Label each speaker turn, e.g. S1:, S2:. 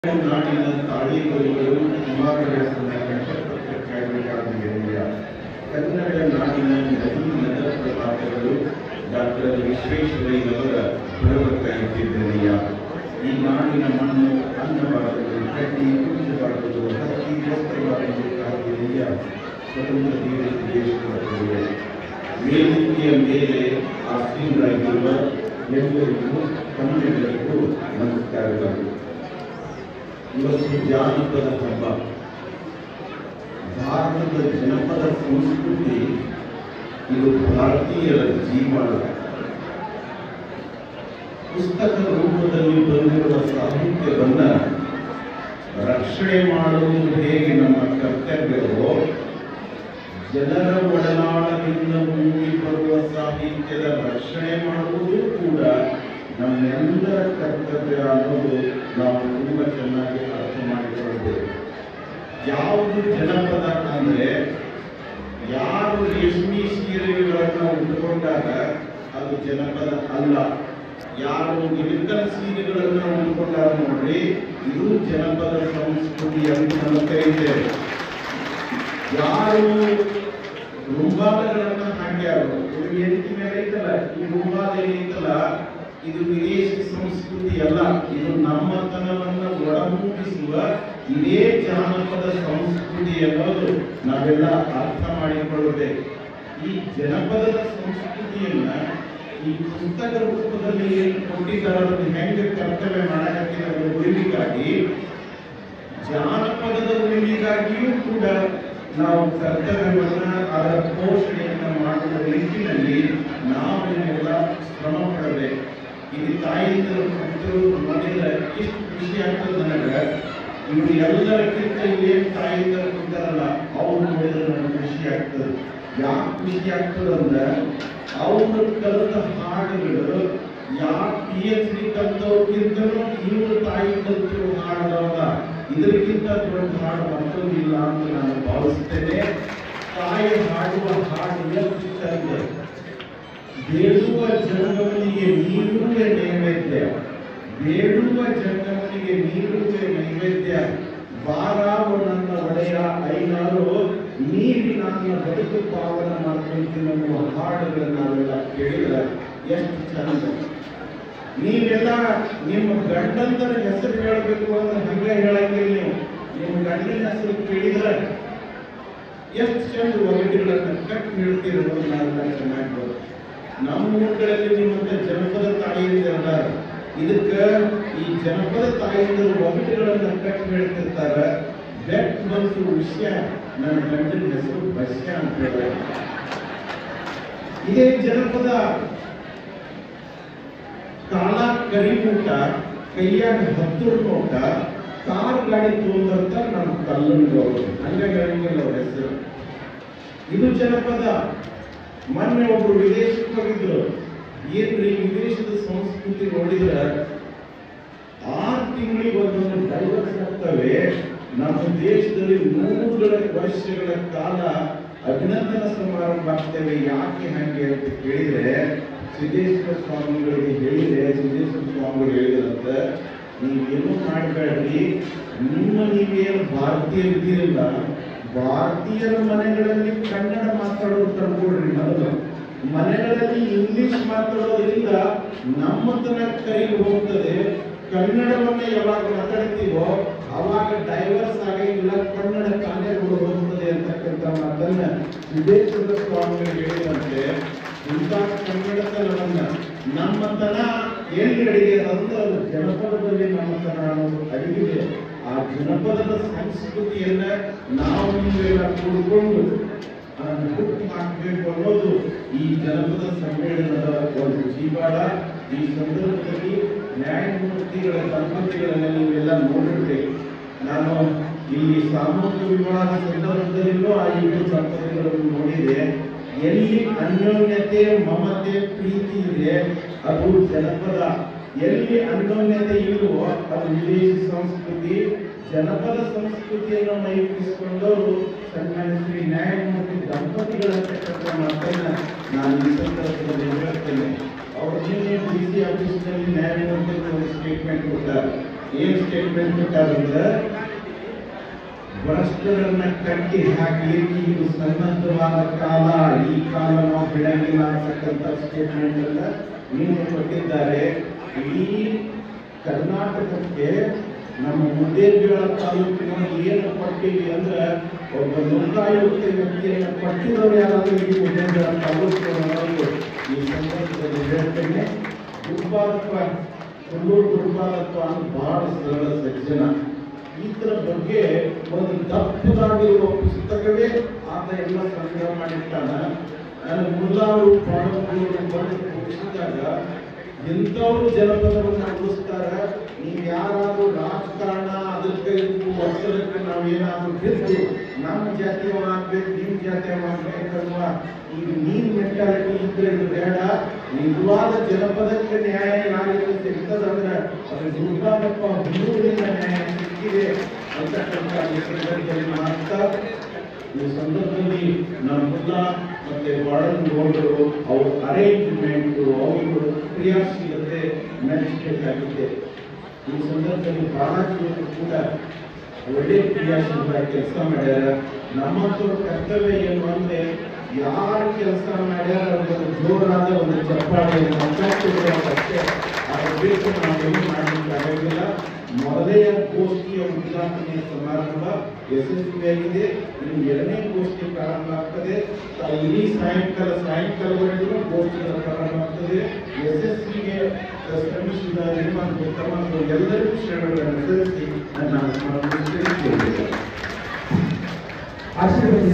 S1: ನಾಡಿನ ತಾಳಿಗಳು ಕುಮಾರರ ಕಟ್ಟಬೇಕಾಗಿದೆಯ ಕನ್ನಡ ನಾಡಿನ ನದಿ ನದ ಪ್ರಪಾತಗಳು ಡಾಕ್ಟರ್ ವಿಶ್ವೇಶ್ವರಯ್ಯನವರ ಬರವ ಕೈಯಿಟ್ಟಿದ್ದನೆಯ ಈ ನಾಡಿನ ಮಣ್ಣು ಅನ್ನವಾಗಲು ಕಟ್ಟಿ ಕುಂಚವಾಗಲು ಹತ್ತಿ ವಸ್ತ್ರವಾಗಲು ಆಗಿದೆಯ ಸ್ವತಂತ್ರ ದೇಶ ದೇಶವಾಗಲು ವೇದಿಕೆಯ ಮೇಲೆ ಆಸೀನರಾಗಿರುವ ಎಲ್ಲರಿಗೂ ಕನ್ನಡಿಗರಿಗೂ ನಮಸ್ಕಾರಗಳು ಇವತ್ತು ಜಾನಪದ ಹಬ್ಬ ಭಾರತದ ಜನಪದ ಸಂಸ್ಕೃತಿ ಇದು ಭಾರತೀಯರ ಜೀವನ ಪುಸ್ತಕ ರೂಪದಲ್ಲಿ ಬಂದಿರುವ ಸಾಹಿತ್ಯವನ್ನ ರಕ್ಷಣೆ ಮಾಡುವುದು ಹೇಗೆ ನಮ್ಮ ಕರ್ತವ್ಯವೋ ಜನರ ಒಡನಾಡದಿಂದ ಮೂಡಿ ಬರುವ ಸಾಹಿತ್ಯದ ರಕ್ಷಣೆ ಮಾಡುವುದು ಕೂಡ ನಮ್ಮೆಲ್ಲರ ಕರ್ತವ್ಯ ಅನ್ನೋದು ನಾವು ತುಂಬಾ ಚೆನ್ನಾಗಿ ಅರ್ಥ ಮಾಡಿಕೊಳ್ಳಬೇಕು ಯಾವುದು ಜನಪದ ಅಂದ್ರೆ ಯಾರು ರೇಷ್ಮೆ ಸೀರೆಗಳನ್ನು ಉಟ್ಕೊಂಡಾಗ ಅದು ಜನಪದ ಅಲ್ಲ ಯಾರು ಇಳಕಲ್ ಸೀರೆಗಳನ್ನು ಉಟ್ಕೊಂಡಾಗ ನೋಡ್ರಿ ಇದು ಜನಪದ ಸಂಸ್ಕೃತಿ ಅಂತ ನಾವು ಕರೀತೇವೆ ಯಾರು ರುಂಬಾಲಗಳನ್ನ ಹಾಕ್ಯಾರು ಇದು ವೇದಿಕೆ ಮೇಲೆ ಐತಲ್ಲ ಈ ರುಂಬಾಲ ಏನೈತಲ್ಲ ಇದು ವಿದೇಶಿ ಸಂಸ್ಕೃತಿ ಅಲ್ಲ ಇದು ನಮ್ಮತನವನ್ನ ಒಳಮೂಡಿಸುವ ಇದೇ ಜಾನಪದ ಸಂಸ್ಕೃತಿ ಅನ್ನೋದು ನಾವೆಲ್ಲ ಅರ್ಥ ಮಾಡಿಕೊಳ್ಳಬೇಕು ಈ ಜನಪದದ ಸಂಸ್ಕೃತಿಯನ್ನ ಈ ಪುಸ್ತಕ ರೂಪದಲ್ಲಿ ಏನು ಕೊಟ್ಟಿದ್ದಾರೆ ಅದನ್ನು ಹೆಂಗೆ ಕರ್ತವ್ಯ ಮಾಡಕ್ಕೆ ಉಳಿವಿಗಾಗಿ ಜಾನಪದದ ಉಳಿವಿಗಾಗಿಯೂ ಕೂಡ ನಾವು ಕರ್ತವ್ಯವನ್ನ ಅದರ ಪೋಷಣೆಯನ್ನ ಮಾಡುವ ನಿಟ್ಟಿನಲ್ಲಿ ನಾವೆಲ್ಲ ಶ್ರಮ ಪಡಬೇಕು ಇಲ್ಲಿ ತಾಯಿಯಂದರು ಮಕ್ಕಳು ನೋಡಿದ್ರೆ ಎಷ್ಟು ಖುಷಿ ಆಗ್ತದೆ ನನಗೆ ಇವರು ಎಲ್ಲರಿಗಿಂತ ಏನ್ ತಾಯಿಯಂದರು ಕೊಡ್ತಾರಲ್ಲ ಅವ್ರು ನೋಡಿದ್ರೆ ನನಗೆ ಖುಷಿ ಆಗ್ತದೆ ಯಾಕೆ ಖುಷಿ ಆಗ್ತದೆ ಅಂದ್ರೆ ಅವ್ರು ಕಲಿತ ಹಾಡುಗಳು ಯಾಕೆ ಪಿ ಎಚ್ ಡಿ ಕಲಿತವ್ರಿಗಿಂತಲೂ ಇವರು ತಾಯಿ ಕಲಿತಿರೋ ಹಾಡುಗಳಲ್ಲ ಇದಕ್ಕಿಂತ ದೊಡ್ಡ ಹಾಡು ಮತ್ತೊಂದಿಲ್ಲ ಅಂತ ನಾನು ಭಾವಿಸ್ತೇನೆ ತಾಯಿ ಹಾಡುವ ಹಾಡು ಎಷ್ಟು ಚಂದ ಬೇಡುವ ಜಂಗಮನಿಗೆ ನೀರುವೆ ನೈವೇದ್ಯ ಬೇಡುವ ಜಂಗಮನಿಗೆ ನೀರುವೆ ನೈವೇದ್ಯ ಬಾರಾವ ನನ್ನ ಒಡೆಯ ಐನಾರು ನೀಡಿ ನನ್ನ ಬದುಕು ಪಾವನ ಮಾಡ್ಕೊಂತೀನಿ ಅನ್ನುವ ಹಾಡುಗಳನ್ನ ನಾವೆಲ್ಲ ಕೇಳಿದ್ರೆ ಎಷ್ಟು ಚಂದ ನೀವೆಲ್ಲ ನಿಮ್ಮ ಗಂಡಂತರ ಹೆಸರು ಹೇಳಬೇಕು ಅಂದ್ರೆ ಹಂಗೆ ಹೇಳಂಗಿಲ್ಲ ನೀವು ನಿಮ್ಮ ಗಂಡನ ಹೆಸರು ಕೇಳಿದ್ರೆ ಎಷ್ಟು ಚಂದ ಒಗಟುಗಳನ್ನ ಕಟ್ಟಿ ಹೇಳ್ತಿರೋದು ನಾವೆಲ್ಲ ಚೆನ್ನಾಗಿ ನಮ್ಮ ಊರುಗಳಲ್ಲಿ ನಿಮ್ಮಂತ ಜನಪದ ತಾಯಿಯಂದಿರಲ್ಲ ಇದಕ್ಕ ಈ ಜನಪದ ತಾಯಿಯಂದಿರು ಒಗಟುಗಳನ್ನ ಕಟ್ಟಿ ಹೇಳ್ತಿರ್ತಾರ ಬೆಟ್ ಬಂತು ವಿಷಯ ನನ್ನ ಗಂಡನ ಹೆಸರು ಬಸ್ಯ ಅಂತ ಹೇಳ ಇದೇ ಜನಪದ ಕಾಲ ಕರಿಮೂಟ ಕೈಯಾಗ ಹತ್ತು ನೋಟ ಕಾರ್ ಗಾಡಿ ತಗೊಂಡಂತ ನಮ್ಮ ಕಲ್ಲಂಗವರು ಹಂಗಾಗಿ ಹೇಳಂಗಿಲ್ಲ ಅವ್ರ ಹೆಸರು ಇದು ಜನಪದ ಮೊನ್ನೆ ಒಬ್ರು ವಿದೇಶಕ್ಕೆ ಹೋಗಿದ್ರು ಏನ್ರಿ ವಿದೇಶದ ಸಂಸ್ಕೃತಿ ನೋಡಿದ್ರ ಆರು ತಿಂಗಳಿಗೆ ಒಂದೊಂದು ಡೈವರ್ಸ್ ಆಗ್ತವೆ ನಮ್ಮ ದೇಶದಲ್ಲಿ ನೂರುಗಳ ವರ್ಷಗಳ ಕಾಲ ಅಭಿನಂದನಾ ಸಮಾರಂಭ ಆಗ್ತೇವೆ ಯಾಕೆ ಹಂಗೆ ಅಂತ ಕೇಳಿದ್ರೆ ಸಿದ್ದೇಶ್ವರ ಸ್ವಾಮಿಗಳಿಗೆ ಹೇಳಿದೆ ಸಿದ್ದೇಶ್ವರ ಸ್ವಾಮಿಗಳು ಹೇಳಿದ್ರಂತ ನೀವೇನು ಮಾಡಬೇಡ್ರಿ ನಿಮ್ಮ ನೀವೇನು ಭಾರತೀಯರಿದ್ದೀರಲ್ಲ ಭಾರತೀಯರ ಮನೆಗಳಲ್ಲಿ ಕನ್ನಡ ಮಾತಾಡೋದು ತಂದ್ಕೊಡ್ರಿ ಮೊದಲು ಮನೆಗಳಲ್ಲಿ ಇಂಗ್ಲಿಷ್ ಮಾತಾಡೋದ್ರಿಂದ ನಮ್ಮತನ ಕೈ ಹೋಗ್ತದೆ ಕನ್ನಡವನ್ನ ಯಾವಾಗ ಮಾತಾಡ್ತೀವೋ ಅವಾಗ ಡೈವರ್ಸ್ ಆಗಂಗಿಲ್ಲ ಕನ್ನಡ ಕಾಲೇಜುಗಳು ಹೋಗ್ತದೆ ಅಂತಕ್ಕಂಥ ಮಾತನ್ನ ವಿದೇಶದ ಸ್ವಾಮಿಗಳು ಹೇಳಿದಂತೆ ಇಂಥ ಕನ್ನಡತನವನ್ನ ನಮ್ಮತನ ಎಲ್ಲಿ ಅಡಿಗೆ ಅಂದ್ರೆ ಅದು ಜನಪದದಲ್ಲಿ ನಮ್ಮತನ ಅನ್ನೋದು ಅಡಿಗಿದೆ ಆ ಜನಪದದ ಸಂಸ್ಕೃತಿಯನ್ನ ನಾವು ನೀವೆಲ್ಲ ಕೂಡಿಕೊಂಡು ಅದನ್ನು ಹುಟ್ಟು ಹಾಕಬೇಕು ಅನ್ನೋದು ಈ ಜನಪದ ಸಮ್ಮೇಳನದ ಒಂದು ಜೀವಾಳ ಈ ಸಂದರ್ಭದಲ್ಲಿ ನ್ಯಾಯಮೂರ್ತಿಗಳ ದಂಪತಿಗಳನ್ನ ನೀವೆಲ್ಲ ನೋಡಿರ್ಬೇಕು ನಾನು ಇಲ್ಲಿ ಸಾಮೂಹಿಕ ವಿವಾಹ ಸಂದರ್ಭದಲ್ಲೂ ಆ ಇಬ್ಬರು ದಂಪತಿಗಳನ್ನು ನೋಡಿದೆ ಎಲ್ಲಿ ಅನ್ಯೋನ್ಯತೆ ಮಮತೆ ಪ್ರೀತಿ ಇದೆ ಅದು ಜನಪದ ಎಲ್ಲಿ ಅನ್ಯೋನ್ಯತೆ ಇಲ್ವೋ ಅದು ವಿದೇಶಿ ಸಂಸ್ಕೃತಿ ಜನಪದ ಸಂಸ್ಕೃತಿಯನ್ನು ಮೈಗೂಡಿಸಿಕೊಂಡವರು ಸನ್ಮಾನ್ಯ ಶ್ರೀ ನ್ಯಾಯಮೂರ್ತಿ ದಂಪತಿಗಳಂತಕ್ಕಂಥ ಮಾತನ್ನ ನಾನು ಈ ಸಂದರ್ಭದಲ್ಲಿ ಹೇಳ್ತೇನೆ ಅವರು ನಿನ್ನೆ ಡಿ ಸಿ ಆಫೀಸ್ನಲ್ಲಿ ನ್ಯಾಯಮೂರ್ತಿ ಸ್ಟೇಟ್ಮೆಂಟ್ ಕೊಟ್ಟಾರೆ ಏನ್ ಸ್ಟೇಟ್ಮೆಂಟ್ ಕೊಟ್ಟಾರಂದ್ರೆ ಭ್ರಷ್ಟರನ್ನ ಕಟ್ಟಿ ಹಾಕಲಿಕ್ಕೆ ಇದು ಸನ್ನದ್ಧವಾದ ಕಾಲ ಈ ಕಾಲ ನಾವು ಬಿಡಂಗಿಲ್ಲ ಅಂತಕ್ಕಂಥ ಸ್ಟೇಟ್ಮೆಂಟ್ ಅನ್ನ ನಿನ್ನೆ ಕೊಟ್ಟಿದ್ದಾರೆ ಇಡೀ ಕರ್ನಾಟಕಕ್ಕೆ ನಮ್ಮ ಮುದ್ದೇಬಿಳ ತಾಲೂಕಿನ ಏನು ಕೊಟ್ಟಿವಿ ಅಂದ್ರೆ ಒಬ್ಬ ಲೋಕಾಯುಕ್ತ ವ್ಯಕ್ತಿಯನ್ನು ಕೊಟ್ಟಿರೋರು ಯಾರಾದ್ರೂ ಇಡೀ ಮುದ್ದೇಬಿಳ ತಾಲೂಕಿನವರು ಈ ಸಂದರ್ಭದಲ್ಲಿ ಹೇಳ್ತೇನೆ ದುರ್ಬಾರತ್ವ ಕೊಲ್ಲೂರು ದುರ್ಬಾರತ್ವ ಅಂತ ಬಹಳ ಸರಳ ಸಜ್ಜನ ಈತರ ಬಗ್ಗೆ ಒಂದು ದಪ್ಪದಾಗಿರುವ ಪುಸ್ತಕವೇ ಆತ ಎಲ್ಲ ಸಂಗ್ರಹ ಮಾಡಿರ್ತಾನ ನಾನು ಮುಲ್ಲಾರು ಪಾಡಂಬೂರು ಬಂದು ಮುಗಿಸಿದಾಗ ಎಂಥವ್ರು ಜನಪದವನ್ನು ಉಳಿಸ್ತಾರ ನೀವು ಯಾರಾದ್ರೂ ರಾಜಕಾರಣ ಅದಕ್ಕೆ ಇದಕ್ಕೂ ಒತ್ತಡಕ್ಕೆ ನಾವೇನಾದ್ರೂ ಬಿದ್ದು ನಮ್ಮ ಜಾತಿಯವ ಆಗ್ಬೇಕು ನಿಮ್ಮ ಜಾತಿಯವ ಆಗ್ಬೇಕಲ್ವಾ ಈಗ ನೀನ್ ಮೆಂಟಾಲಿಟಿ ಇದ್ರೆ ಇದು ಬೇಡ ನಿಜವಾದ ಜನಪದಕ್ಕೆ ನ್ಯಾಯ ಯಾರಿಗೆ ಸಿಗ್ತದಂದ್ರೆ ಅದು ದುರ್ಗಾದಪ್ಪ ಹುಲ್ಲೂರಿನ ನ್ಯಾಯ ಸಿಕ್ಕಿದೆ ಅಂತಕ್ಕಂಥ ಈ ಸಂದರ್ಭದಲ್ಲಿ ಮಾತ್ರ ಈ ಸಂದರ್ಭದಲ್ಲಿ ನಮ್ಮೆಲ್ಲ ಮತ್ತೆ ಬಾಳನ್ ನೋಡರು ಅವ್ರ ಅರೇಂಜ್ಮೆಂಟ್ ಅವರು ಕ್ರಿಯಾಶೀಲತೆ ಮೆಚ್ಚಬೇಕಾಗಿದೆ ಈ ಸಂದರ್ಭದಲ್ಲಿ ಬಾಲಾಜಿಯವರು ಕೂಡ ಒಳ್ಳೆ ಕ್ರಿಯಾಶೀಲರಾಗಿ ಕೆಲಸ ಮಾಡ್ಯಾರ ನಮ್ಮಂತವ್ರ ಕರ್ತವ್ಯ ಏನು ಅಂದ್ರೆ ಯಾರು ಕೆಲಸ ಮಾಡ್ಯಾರ ಅವ್ರಿಗೆ ಜೋರಾದ ಒಂದು ಚಪ್ಪಾಳೆಯನ್ನು ಅಷ್ಟೇ ಅದ್ರ ಬೇಕು ನಾವೇನು ಮಾಡಲಿಕ್ಕೆ ಆಗೋದಿಲ್ಲ ಮೊದಲನೆಯ ಗೋಷ್ಠಿಯ ಉದ್ಘಾಟನೆ ಸಮಾರಂಭ ಯಶಸ್ವಿಯಾಗಿದೆ ಇನ್ನು ಎರಡನೇ ಗೋಷ್ಠಿ ಪ್ರಾರಂಭ ಆಗ್ತದೆ ತ- ಇಡೀ ಸಾಯಂಕಾಲ ಸಾಯಂಕಾಲವರೆಗೂ ಗೋಷ್ಠಿಗಳ ಪ್ರಾರಂಭ ಆಗ್ತದೆ ಯಶಸ್ವಿಗೆ ಶ್ರಮಿಸಿದ ನಿಮ್ಮ ತಮ್ಮ ಎಲ್ಲರಿಗೂ ಶ್ರಮಗಳನ್ನು ಸಲ್ಲಿಸಿ ನನ್ನ ಸ್ಮರಣೆ
S2: ಆಶೀರ್ವದಿಸಿ